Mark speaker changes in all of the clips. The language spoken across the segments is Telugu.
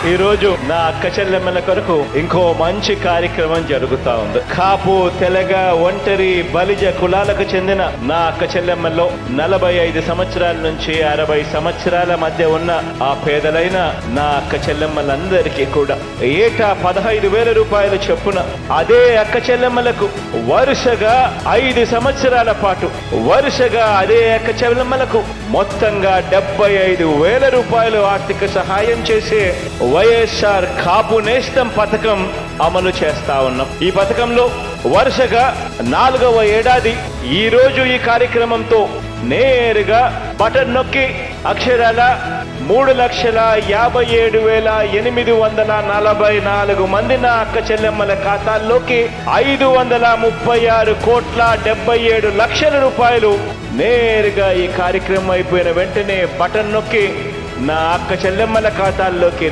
Speaker 1: ఈ రోజు నా అక్క చెల్లెమ్మల కొరకు ఇంకో మంచి కార్యక్రమం జరుగుతా ఉంది కాపు తెలగ ఒంటరి బలిజ కులాలకు చెందిన నా అక్క చెల్లెమ్మల్లో నలభై ఐదు సంవత్సరాల నుంచి అరవై సంవత్సరాల మధ్య ఉన్న ఆ పేదలైన నా అక్క చెల్లెమ్మలందరికీ కూడా ఏటా పదహైదు వేల రూపాయల చొప్పున అదే అక్క చెల్లెమ్మలకు వరుసగా ఐదు సంవత్సరాల పాటు వరుసగా అదే అక్క చెల్లెమ్మలకు మొత్తంగా డెబ్బై ఐదు వేల రూపాయలు ఆర్థిక సహాయం చేసే వైఎస్ఆర్ కాపు నేస్తం పథకం అమలు చేస్తా ఉన్నాం ఈ పథకంలో వరుసగా నాలుగవ ఏడాది ఈ రోజు ఈ కార్యక్రమంతో నేరుగా బటన్ నొక్కి అక్షరాల మూడు లక్షల యాభై ఏడు వేల ఎనిమిది వందల నలభై నాలుగు మంది నా అక్క చెల్లెమ్మల ఖాతాల్లోకి ఐదు వందల ముప్పై ఆరు కోట్ల డెబ్బై ఏడు లక్షల రూపాయలు నేరుగా ఈ కార్యక్రమం అయిపోయిన వెంటనే బటన్ నొక్కి నా అక్క చెల్లెమ్మల ఖాతాల్లోకి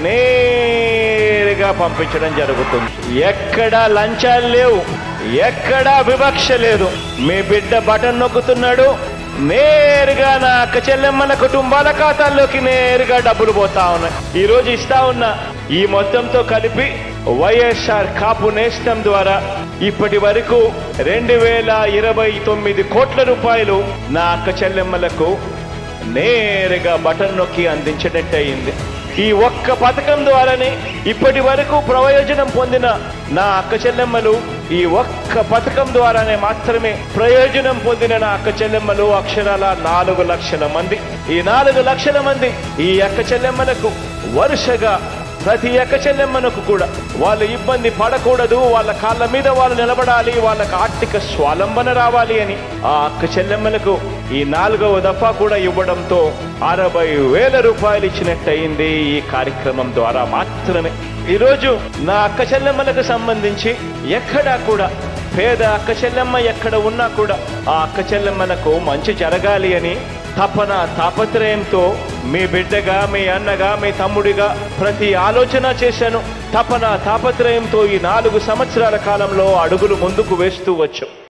Speaker 1: నేరుగా పంపించడం జరుగుతుంది ఎక్కడా లంచాలు లేవు ఎక్కడా వివక్ష లేదు మీ బిడ్డ బటన్ నొక్కుతున్నాడు నేరుగా నా అక్క చెల్లెమ్మల కుటుంబాల ఖాతాల్లోకి నేరుగా డబ్బులు పోతా ఉన్నాయి ఈ రోజు ఇస్తా ఉన్న ఈ మొత్తంతో కలిపి వైఎస్ఆర్ కాపు నేస్తం ద్వారా ఇప్పటి వరకు రెండు వేల ఇరవై తొమ్మిది కోట్ల రూపాయలు నా అక్క చెల్లెమ్మలకు నేరుగా బటన్ నొక్కి అందించినట్టు అయింది ఈ ఒక్క పథకం ద్వారానే ఇప్పటి వరకు ప్రయోజనం పొందిన నా అక్క చెల్లెమ్మలు ఈ ఒక్క పథకం ద్వారానే మాత్రమే ప్రయోజనం పొందిన నా అక్క చెల్లెమ్మలు అక్షరాల నాలుగు లక్షల మంది ఈ నాలుగు లక్షల మంది ఈ అక్క చెల్లెమ్మలకు వరుసగా ప్రతి అక్క చెల్లెమ్మనకు కూడా వాళ్ళు ఇబ్బంది పడకూడదు వాళ్ళ కాళ్ళ మీద వాళ్ళు నిలబడాలి వాళ్ళకి ఆర్థిక స్వాలంబన రావాలి అని ఆ అక్క చెల్లెమ్మలకు ఈ నాలుగవ దఫా కూడా ఇవ్వడంతో అరవై వేల రూపాయలు ఇచ్చినట్టయింది ఈ కార్యక్రమం ద్వారా మాత్రమే ఈరోజు నా అక్క చెల్లెమ్మలకు సంబంధించి ఎక్కడా కూడా పేద అక్క చెల్లెమ్మ ఎక్కడ ఉన్నా కూడా ఆ అక్క చెల్లెమ్మలకు మంచి జరగాలి అని తపన తాపత్రయంతో మీ బిడ్డగా మీ అన్నగా మీ తమ్ముడిగా ప్రతి ఆలోచన చేశాను తపన తాపత్రయంతో ఈ నాలుగు సంవత్సరాల కాలంలో అడుగులు ముందుకు వేస్తూ వచ్చు